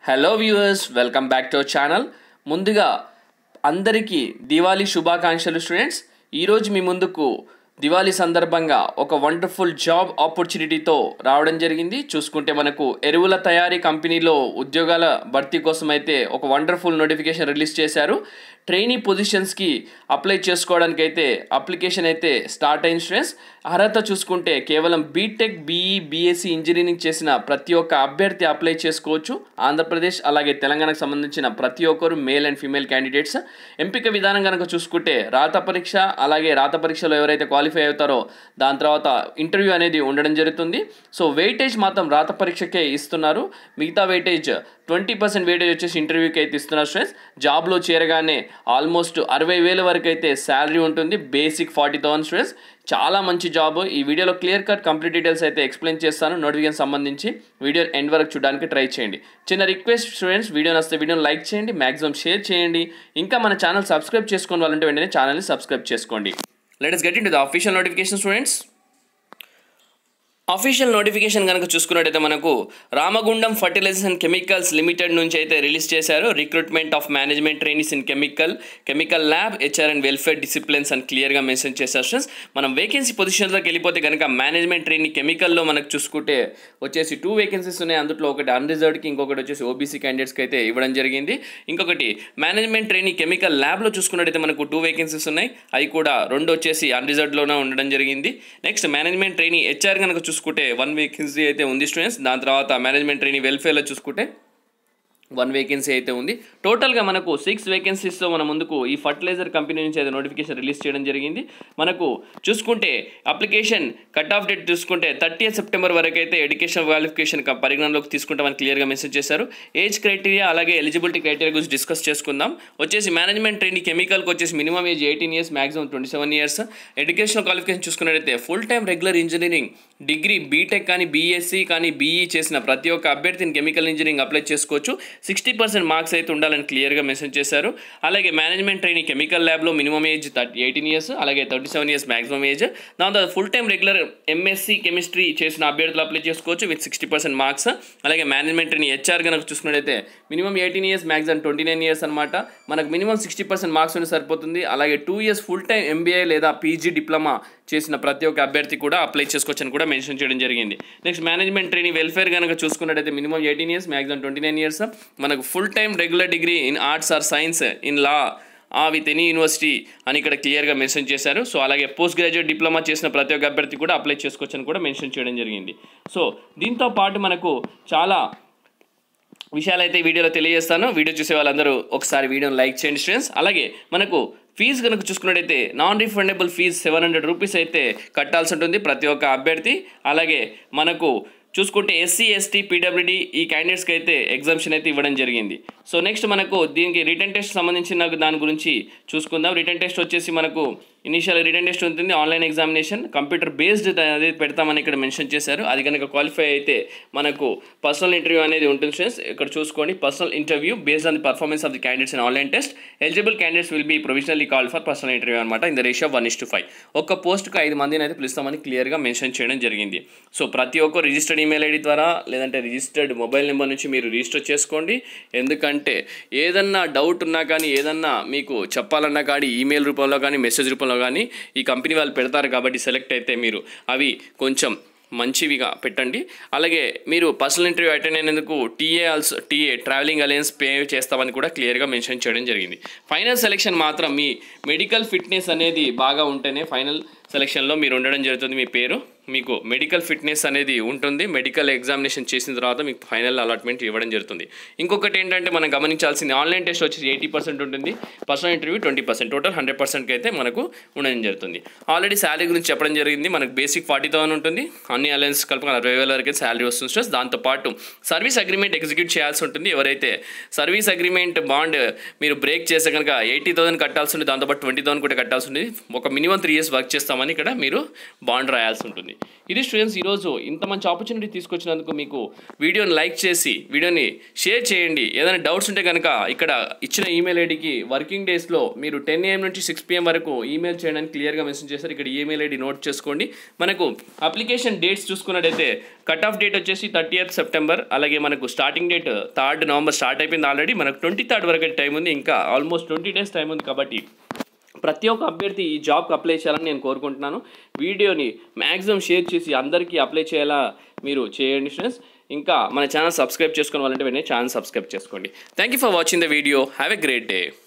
hello viewers welcome back to our channel ముందుగా అందరికీ దివాళీ శుభాకాంక్షలు స్టూడెంట్స్ ఈరోజు మీ ముందుకు దివాళీ సందర్భంగా ఒక వండర్ఫుల్ జాబ్ ఆపర్చునిటీతో రావడం జరిగింది చూసుకుంటే మనకు ఎరువుల తయారీ కంపెనీలో ఉద్యోగాల భర్తీ కోసం అయితే ఒక వండర్ఫుల్ నోటిఫికేషన్ రిలీజ్ చేశారు ట్రైనీ పొజిషన్స్కి అప్లై చేసుకోవడానికి అయితే అప్లికేషన్ అయితే స్టార్ట్ అయింది స్టూడెంట్స్ అర్హత చూసుకుంటే కేవలం బీటెక్ బీఈ బీఎస్సీ ఇంజనీరింగ్ చేసిన ప్రతి ఒక్క అభ్యర్థి అప్లై చేసుకోవచ్చు ఆంధ్రప్రదేశ్ అలాగే తెలంగాణకు సంబంధించిన ప్రతి ఒక్కరు మేల్ అండ్ ఫీమేల్ క్యాండిడేట్స్ ఎంపిక విధానం కనుక చూసుకుంటే రాత పరీక్ష అలాగే రాత పరీక్షలో ఎవరైతే క్వాలిఫై అవుతారో దాని తర్వాత ఇంటర్వ్యూ అనేది ఉండడం జరుగుతుంది సో వెయిటేజ్ మాత్రం రాత పరీక్షకే ఇస్తున్నారు మిగతా వెయిటేజ్ ట్వంటీ పర్సెంట్ వెయిటేజ్ వచ్చేసి ఇంటర్వ్యూకి అయితే ఇస్తున్నారు స్టూడెంట్స్ జాబ్లో చేరగానే ఆల్మోస్ట్ అరవై వేల వరకు అయితే శాలరీ ఉంటుంది బేసిక్ ఫార్టీ థౌసండ్ స్టూడెంట్స్ చాలా మంచి జాబ్ ఈ వీడియోలో క్లియర్ కట్ కంప్లీట్ డీటెయిల్స్ అయితే ఎక్స్ప్లెయిన్ చేస్తాను నోటిఫికేషన్ సంబంధించి వీడియో ఎండ్ వరకు చూడడానికి ట్రై చేయండి చిన్న రిక్వెస్ట్ స్టూడెంట్స్ వీడియో నచ్చితే వీడియోని లైక్ చేయండి మ్యాక్సిమం షేర్ చేయండి ఇంకా మన ఛానల్ సబ్స్క్రైబ్ చేసుకోవాలి వాళ్ళంటే వెంటనే ఛానల్ని సబ్స్క్రైబ్ చేసుకోండి let us get into the official notification students official notification కనుక చూసుకున్నట్టయితే మనకు Ramagundam fertilizers and chemicals limited నుంచి అయితే రిలీజ్ చేశారు recruitment of management trainees in chemical chemical lab HR and welfare disciplines అని క్లియర్గా మెన్షన్ చేశారు స్టూడెంట్స్ మనం వేకెన్సీ పొజిషన్లోకి వెళ్ళిపోతే కనుక మేనేజ్మెంట్ ట్రైనీ కెమికల్లో మనకు చూసుకుంటే వచ్చేసి టూ వేకెన్సీస్ ఉన్నాయి అందులో ఒకటి అన్రిజర్వ్డ్కి ఇంకొకటి వచ్చేసి ఓబీసీ క్యాండిడేట్స్కి అయితే ఇవ్వడం జరిగింది ఇంకొకటి మేనేజ్మెంట్ ట్రైనీ కెమికల్ ల్యాబ్లో చూసుకున్నట్టయితే మనకు టూ వేకెన్సీస్ ఉన్నాయి అవి కూడా రెండు వచ్చేసి అన్రిజర్వ్డ్లోనే ఉండడం జరిగింది నెక్స్ట్ మేనేజ్మెంట్ ట్రైనీ హెచ్ఆర్ కనుక చూసుకుంటే వన్ వేకెన్సీ అయితే ఉంది స్టూడెంట్స్ దాని తర్వాత మేనేజ్మెంట్ ట్రైనీ వెల్ఫేర్లో చూసుకుంటే వన్ వేకెన్సీ అయితే ఉంది టోటల్గా మనకు సిక్స్ వేకెన్సీస్తో మన ముందుకు ఈ ఫర్టిలైజర్ కంపెనీ నుంచి అయితే నోటిఫికేషన్ రిలీజ్ చేయడం జరిగింది మనకు చూసుకుంటే అప్లికేషన్ కట్ ఆఫ్ డేట్ చూసుకుంటే థర్టీ సెప్టెంబర్ వరకు అయితే ఎడ్యుకేషన్ క్వాలిఫికేషన్ పరిగణనలోకి తీసుకుంటామని క్లియర్గా మెన్షన్ చేశారు ఏజ్ క్రైటీరియా అలాగే ఎలిజిబిలిటీ క్రైటీరియా గురించి డిస్కస్ చేసుకుందాం వచ్చేసి మేనేజ్మెంట్ ట్రైనీ కెమికల్కి వచ్చేసి minimum age eighteen years maximum twenty seven years education qualification చూసుకున్నట్టయితే full time regular engineering degree BTech కానీ బీఎస్సీ కానీ బీఈ చేసిన ప్రతి ఒక్క అభ్యర్థిని కెమికల్ ఇంజనీరింగ్ అప్లై చేసుకోవచ్చు సిక్స్టీ పర్సెంట్ మార్క్స్ అయితే ఉండాలని క్లియర్గా మెన్షన్ చేశారు అలాగే మేనేజ్మెంట్ ట్రైనింగ్ కెమికల్ ల్యాబ్లో minimum age thirty eighteen years అలాగే thirty seven years maximum age దాని తర్వాత full time regular MSc chemistry చేసిన అభ్యర్థులు అప్లై చేసుకోవచ్చు విత్ సిక్స్టీ పర్సెంట్ మార్క్స్ అలాగే మేనేజ్మెంట్ ట్రైనింగ్ హెచ్ఆర్ కనుక చూసుకున్నట్టయితే minimum eighteen years maximum twenty nine years అనమాట మనకు మినిమం సిక్స్టీ పర్సెంట్ మార్క్స్ ఉంటే సరిపోతుంది అలాగే two years full time MBA లేదా పీజీ డిప్లొమా చేసిన ప్రతి ఒక్క అభ్యర్థి కూడా అప్లై చేసుకోవచ్చని కూడా మెన్షన్ చేయడం జరిగింది నెక్స్ట్ మేనేజ్మెంట్ ట్రైనింగ్ వెల్ఫేర్ కనుక చూసుకున్నట్టయితే minimum eighteen years maximum twenty nine years మనకు full time regular degree in arts or science in law ఆ విత్ ఎనీ యూనివర్సిటీ అని ఇక్కడ క్లియర్గా మెన్షన్ చేశారు సో అలాగే పోస్ట్ గ్రాడ్యుయేట్ డిప్లొమా చేసిన ప్రతి ఒక్క అభ్యర్థి కూడా అప్లై చేసుకోవచ్చని కూడా మెన్షన్ చేయడం జరిగింది సో దీంతో పాటు మనకు చాలా విషయాలు అయితే వీడియోలో తెలియజేస్తాను వీడియో చూసే వాళ్ళందరూ ఒకసారి వీడియోని లైక్ చేయండి స్టూడెంట్స్ అలాగే మనకు ఫీజు కనుక చూసుకున్నట్టయితే non refundable fees seven hundred rupees అయితే కట్టాల్సి ఉంటుంది ప్రతి ఒక్క అభ్యర్థి అలాగే మనకు చూసుకుంటే ఎస్సీ ఎస్టీ పీడబ్ల్యూడి ఈ క్యాండిడేట్స్కి అయితే ఎగ్జామ్షన్ అయితే ఇవ్వడం జరిగింది సో నెక్స్ట్ మనకు దీనికి రిటర్న్ టెస్ట్ సంబంధించిన దాని గురించి చూసుకుందాం రిటర్న్ టెస్ట్ వచ్చేసి మనకు ఇనిషియల్ రిటర్న్ టెస్ట్ ఉంటుంది ఆన్లైన్ ఎగ్జామినేషన్ కంప్యూటర్ బేస్డ్ అది పెడతామని ఇక్కడ మెన్షన్ చేశారు అది కనుక క్వాలిఫై అయితే మనకు పర్సనల్ ఇంటర్వ్యూ అనేది ఉంటుంది స్టూడెంట్స్ ఇక్కడ చూసుకోండి personal interview based on the performance of the candidates in online test eligible candidates will be provisionally call for personal interview అనమాట in the ratio one is to five ఒక పోస్ట్కి ఐదు మందిని అయితే పిలుస్తామని క్లియర్గా మెన్షన్ చేయడం జరిగింది సో ప్రతి ఒక్క రిజిస్టర్డ్ ఈమెయిల్ ఐడి ద్వారా లేదంటే రిజిస్టర్డ్ మొబైల్ నెంబర్ నుంచి మీరు రిజిస్టర్ చేసుకోండి ఎందుకంటే ఏదన్నా డౌట్ ఉన్నా కానీ ఏదన్నా మీకు చెప్పాలన్నా కానీ ఈమెయిల్ రూపంలో కానీ మెసేజ్ రూపంలో కానీ ఈ కంపెనీ వాళ్ళు పెడతారు కాబట్టి సెలెక్ట్ అయితే మీరు అవి కొంచెం మంచివిగా పెట్టండి అలాగే మీరు పర్సనల్ ఇంటర్వ్యూ అటెండ్ అయినందుకు TA also TA travelling allowance pay చేస్తామని కూడా క్లియర్గా మెన్షన్ చేయడం జరిగింది ఫైనల్ సెలెక్షన్ మాత్రం మీ మెడికల్ ఫిట్నెస్ అనేది బాగా ఉంటేనే ఫైనల్ సెలెక్షన్లో మీరు ఉండడం జరుగుతుంది మీ పేరు మీకు మెడికల్ ఫిట్నెస్ అనేది ఉంటుంది మెడికల్ ఎగ్జామినేషన్ చేసిన తర్వాత మీకు ఫైనల్ అలాట్మెంట్ ఇవ్వడం జరుగుతుంది ఇంకొకటి ఏంటంటే మనం గమనించాల్సింది ఆన్లైన్ టెస్ట్ వచ్చేసి ఎయిటీ పర్సెంట్ ఉంటుంది personal interview twenty percent total hundred పర్సెంట్కి అయితే మనకు ఉండడం జరుగుతుంది ఆల్రెడీ శాలరీ గురించి చెప్పడం జరిగింది మనకు బేసిక్ ఫార్టీ థౌసండ్ ఉంటుంది అన్ని అలయన్స్ కలుపుకొని అరవై వేల వరకు అయితే శాలరీ వస్తుంది స్ట్రెస్ దాంతోపాటు సర్వీస్ అగ్రిమెంట్ ఎగ్జిక్యూట్ చేయాల్సి ఉంటుంది ఎవరైతే సర్వీస్ అగ్రిమెంట్ బాండ్ మీరు బ్రేక్ చేస్తే కనుక ఎయిటీ థౌసండ్ కట్టాల్సి ఉంటుంది దాంతోపాటు ట్వంటీ థౌసండ్ కూడా కట్టాల్సి ఉంటుంది ఒక మినిమం త్రీ ఇయర్స్ వర్క్ చేస్తామని అని ఇక్కడ మీరు బాండ్ రాయాల్సి ఉంటుంది ఇది స్టూడెంట్స్ ఈరోజు ఇంత మంచి ఆపర్చునిటీ తీసుకొచ్చినందుకు మీకు వీడియోని లైక్ చేసి వీడియోని షేర్ చేయండి ఏదైనా డౌట్స్ ఉంటే కనుక ఇక్కడ ఇచ్చిన ఈమెయిల్ ఐడికి వర్కింగ్ డేస్లో మీరు టెన్ ఏఎం నుంచి సిక్స్ పిఎం వరకు ఈమెయిల్ చేయడానికి క్లియర్గా మెన్షన్ చేశారు ఇక్కడ ఈమెయిల్ ఐడి నోట్ చేసుకోండి మనకు అప్లికేషన్ డేట్స్ చూసుకున్నట్టయితే కట్ ఆఫ్ డేట్ వచ్చేసి థర్టీ సెప్టెంబర్ అలాగే మనకు starting date third November start అయిపోయింది ఆల్రెడీ మనకు ట్వంటీ థర్డ్ వరకు టైం ఉంది ఇంకా ఆల్మోస్ట్ ట్వంటీ డేస్ టైం ఉంది కాబట్టి ప్రతి ఒక్క అభ్యర్థి ఈ జాబ్కి అప్లై చేయాలని నేను కోరుకుంటున్నాను వీడియోని మ్యాక్సిమం షేర్ చేసి అందరికీ అప్లై చేయాలా మీరు చేయండి ఫ్రెండ్స్ ఇంకా మన ఛానల్ సబ్స్క్రైబ్ చేసుకోవాలంటే వెంటనే ఛానల్ సబ్స్క్రైబ్ చేసుకోండి thank you for watching the video have a great day